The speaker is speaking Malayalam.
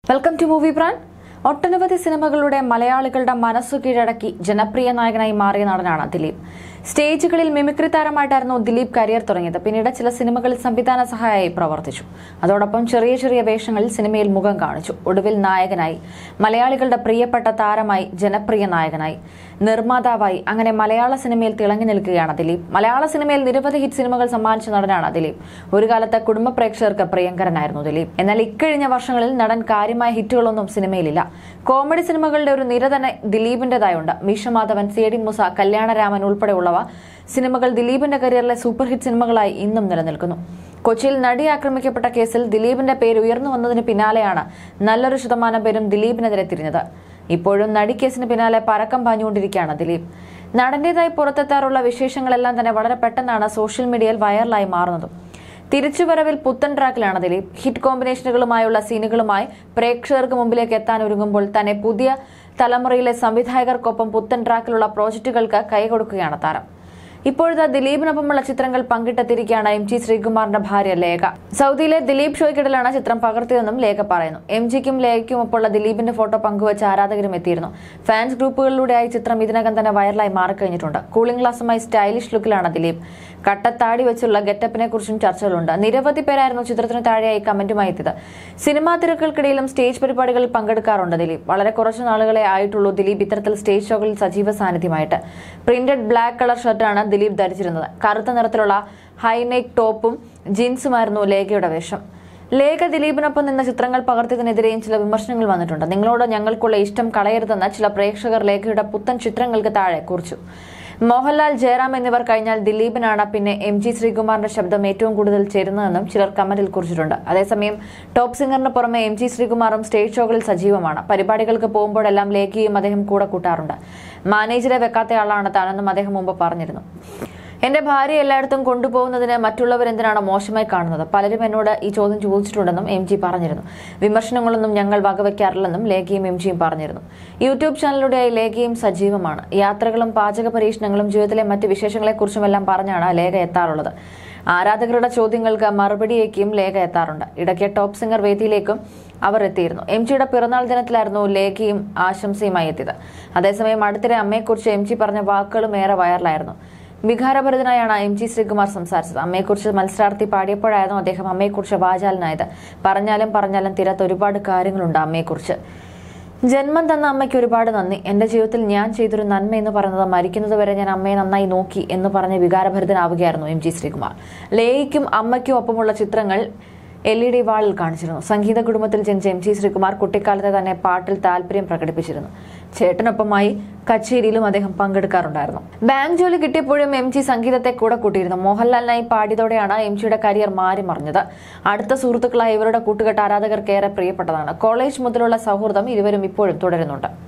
വെൽക്കം ടു മൂവി ബ്രാൻഡ് ഒട്ടനവധി സിനിമകളുടെ മലയാളികളുടെ മനസ്സു കീഴടക്കി ജനപ്രിയ നായകനായി മാറിയ നടനാണ് ദിലീപ് സ്റ്റേജുകളിൽ മിമിക്രി താരമായിട്ടായിരുന്നു ദിലീപ് കരിയർ തുടങ്ങിയത് പിന്നീട് ചില സിനിമകളിൽ സംവിധാന സഹായമായി പ്രവർത്തിച്ചു അതോടൊപ്പം ചെറിയ ചെറിയ വേഷങ്ങളിൽ സിനിമയിൽ മുഖം കാണിച്ചു ഒടുവിൽ നായകനായി മലയാളികളുടെ പ്രിയപ്പെട്ട താരമായി ജനപ്രിയ നായകനായി നിർമ്മാതാവായി അങ്ങനെ മലയാള സിനിമയിൽ തിളങ്ങി നിൽക്കുകയാണ് ദിലീപ് മലയാള സിനിമയിൽ നിരവധി ഹിറ്റ് സിനിമകൾ സമ്മാനിച്ച നടനാണ് ദിലീപ് ഒരു കാലത്ത് കുടുംബ പ്രേക്ഷകർക്ക് പ്രിയങ്കരനായിരുന്നു ദിലീപ് എന്നാൽ ഇക്കഴിഞ്ഞ വർഷങ്ങളിൽ നടൻ കാര്യമായ ഹിറ്റുകളൊന്നും സിനിമയിലില്ല കോമഡി സിനിമകളുടെ ഒരു നിര തന്നെ ദിലീപിന്റേതായുണ്ട് മീശമാധവൻ സി ഡി മുസ കല്യാണരാമൻ ഉൾപ്പെടെയുള്ളവ സിനിമകൾ ദിലീപിന്റെ കരിയറിലെ സൂപ്പർ ഹിറ്റ് സിനിമകളായി ഇന്നും നിലനിൽക്കുന്നു കൊച്ചിയിൽ നടി ആക്രമിക്കപ്പെട്ട കേസിൽ ദിലീപിന്റെ പേര് ഉയർന്നു വന്നതിന് പിന്നാലെയാണ് നല്ലൊരു ശതമാനം പേരും ദിലീപിനെതിരെ തിരിഞ്ഞത് ഇപ്പോഴും നടി കേസിന് പിന്നാലെ പരക്കം പാഞ്ഞുകൊണ്ടിരിക്കുകയാണ് ദിലീപ് നടന്റേതായി പുറത്തെത്താറുള്ള വിശേഷങ്ങളെല്ലാം തന്നെ വളരെ പെട്ടെന്നാണ് സോഷ്യൽ മീഡിയയിൽ വൈറലായി മാറുന്നതും തിരിച്ചുവരവിൽ പുത്തൻ ട്രാക്കിലാണ് ദിലീപ് ഹിറ്റ് കോമ്പിനേഷനുകളുമായുള്ള സീനുകളുമായി പ്രേക്ഷകർക്ക് മുമ്പിലേക്ക് എത്താൻ ഒരുങ്ങുമ്പോൾ തന്നെ പുതിയ തലമുറയിലെ സംവിധായകർക്കൊപ്പം പുത്തൻ ട്രാക്കിലുള്ള പ്രോജക്റ്റുകൾക്ക് കൈകൊടുക്കുകയാണ് താരം ഇപ്പോഴത്തെ ദിലീപിനൊപ്പമുള്ള ചിത്രങ്ങൾ പങ്കിട്ടെത്തിയിരിക്കുകയാണ് എം ജി ശ്രീകുമാറിന്റെ ഭാര്യ ലേഖ സൗദിയിലെ ദിലീപ് ഷോയ്ക്കിടയിലാണ് ചിത്രം പകർത്തിയതെന്നും ലേഖ പറയുന്നു എം ജിക്കും ലേഖയ്ക്കും ഒപ്പമുള്ള ദിലീപിന്റെ ഫോട്ടോ പങ്കുവച്ച് ആരാധകരും എത്തിയിരുന്നു ഫാൻസ് ഗ്രൂപ്പുകളിലൂടെയായി ചിത്രം ഇതിനകം തന്നെ വൈറലായി മാറിക്കഴിഞ്ഞിട്ടുണ്ട് കൂളിംഗ് ഗ്ലാസുമായി സ്റ്റൈലിഷ് ലുക്കിലാണ് ദിലീപ് കട്ടത്താടി വെച്ചുള്ള ഗെറ്റപ്പിനെ കുറിച്ചും ചർച്ചകളുണ്ട് നിരവധി പേരായിരുന്നു ചിത്രത്തിന് താഴെയായി കമന്റുമായി എത്തിയത് സിനിമാ തിരക്കുകൾക്കിടയിലും സ്റ്റേജ് പരിപാടികളിൽ പങ്കെടുക്കാറുണ്ട് ദിലീപ് വളരെ കുറച്ചു നാളുകളെ ആയിട്ടുള്ളൂ ദിലീപ് ഇത്തരത്തിൽ സ്റ്റേജ് ഷോകളിൽ സജീവ സാന്നിധ്യമായിട്ട് പ്രിന്റഡ് ബ്ലാക്ക് കളർ ഷർട്ടാണ് ദിലീപ് ധരിച്ചിരുന്നത് കറുത്ത നിറത്തിലുള്ള ഹൈനെക്ക് ടോപ്പും ജീൻസുമായിരുന്നു ലേഖയുടെ വേഷം ലേഖ ദിലീപിനൊപ്പം നിന്ന ചിത്രങ്ങൾ പകർത്തിയതിനെതിരെയും ചില വിമർശനങ്ങൾ വന്നിട്ടുണ്ട് നിങ്ങളോട് ഞങ്ങൾക്കുള്ള ഇഷ്ടം കളയരുതെന്ന് ചില പ്രേക്ഷകർ ലേഖയുടെ പുത്തൻ ചിത്രങ്ങൾക്ക് താഴെ കുറിച്ചു മോഹൻലാൽ ജയറാം എന്നിവർ കഴിഞ്ഞാൽ ദിലീപിനാണ് പിന്നെ എം ജി ശ്രീകുമാറിന്റെ ശബ്ദം ഏറ്റവും കൂടുതൽ ചേരുന്നതെന്നും ചിലർ കമന്റിൽ കുറിച്ചിട്ടുണ്ട് അതേസമയം ടോപ്പ് സിംഗറിന് പുറമെ എം ജി ശ്രീകുമാറും സ്റ്റേജ് ഷോകളിൽ സജീവമാണ് പരിപാടികൾക്ക് പോകുമ്പോഴെല്ലാം ലേഖയും അദ്ദേഹം കൂടെ കൂട്ടാറുണ്ട് മാനേജറെ വെക്കാത്തയാളാണ് താനെന്നും അദ്ദേഹം മുമ്പ് പറഞ്ഞിരുന്നു എന്റെ ഭാര്യ എല്ലായിടത്തും കൊണ്ടുപോകുന്നതിന് മറ്റുള്ളവർ എന്തിനാണ് മോശമായി കാണുന്നത് പലരും എന്നോട് ഈ ചോദ്യം ചോദിച്ചിട്ടുണ്ടെന്നും എം ജി പറഞ്ഞിരുന്നു വിമർശനങ്ങളൊന്നും ഞങ്ങൾ വകവയ്ക്കാറില്ലെന്നും ലേഖയും എം ജിയും പറഞ്ഞിരുന്നു യൂട്യൂബ് ചാനലിലൂടെയായി ലേഖയും സജീവമാണ് യാത്രകളും പാചക പരീക്ഷണങ്ങളും ജീവിതത്തിലെ മറ്റ് വിശേഷങ്ങളെക്കുറിച്ചുമെല്ലാം പറഞ്ഞാണ് ലേഖ എത്താറുള്ളത് ആരാധകരുടെ ചോദ്യങ്ങൾക്ക് മറുപടിയേക്കും ലേഖ എത്താറുണ്ട് ഇടയ്ക്ക് ടോപ്പ് സിംഗർ വേദിയിലേക്കും അവർ എത്തിയിരുന്നു എം ജിയുടെ പിറന്നാൾ ദിനത്തിലായിരുന്നു ലേഖയും ആശംസയുമായി എത്തിയത് അതേസമയം അടുത്തിടെ അമ്മയെക്കുറിച്ച് എം ജി പറഞ്ഞ വാക്കുകളും ഏറെ വൈറലായിരുന്നു വികാരഭരിതനായാണ് എം ജി ശ്രീകുമാർ സംസാരിച്ചത് അമ്മയെക്കുറിച്ച് മത്സരാർത്ഥി പാടിയപ്പോഴായിരുന്നു അദ്ദേഹം അമ്മയെക്കുറിച്ച് വാചാലനായത് പറഞ്ഞാലും പറഞ്ഞാലും തീരാത്ത ഒരുപാട് കാര്യങ്ങളുണ്ട് അമ്മയെക്കുറിച്ച് ജന്മം തന്ന അമ്മയ്ക്ക് ഒരുപാട് നന്ദി എന്റെ ജീവിതത്തിൽ ഞാൻ ചെയ്തൊരു നന്മ എന്ന് പറയുന്നത് മരിക്കുന്നത് വരെ ഞാൻ അമ്മയെ നന്നായി നോക്കി എന്ന് പറഞ്ഞ് വികാരഭരിതനാവുകയായിരുന്നു എം ജി ശ്രീകുമാർ ലേയ്ക്കും അമ്മയ്ക്കും ഒപ്പമുള്ള ചിത്രങ്ങൾ എൽ ഇ ഡി വാളിൽ കാണിച്ചിരുന്നു സംഗീത കുടുംബത്തിൽ ജനിച്ച എം ജി ശ്രീകുമാർ കുട്ടിക്കാലത്ത് തന്നെ പാട്ടിൽ താല്പര്യം പ്രകടിപ്പിച്ചിരുന്നു ചേട്ടനൊപ്പമായി കച്ചേരിയിലും അദ്ദേഹം പങ്കെടുക്കാറുണ്ടായിരുന്നു ബാങ്ക് ജോലി കിട്ടിയപ്പോഴും എം ജി സംഗീതത്തെ കൂടെ കൂട്ടിയിരുന്നു മോഹൻലാലിനായി പാടിയതോടെയാണ് എം ജിയുടെ കരിയർ മാറി മറിഞ്ഞത് അടുത്ത സുഹൃത്തുക്കളായ ഇവരുടെ കൂട്ടുകെട്ട് ആരാധകർക്ക് ഏറെ പ്രിയപ്പെട്ടതാണ് കോളേജ് മുതലുള്ള സൗഹൃദം ഇരുവരും ഇപ്പോഴും തുടരുന്നുണ്ട്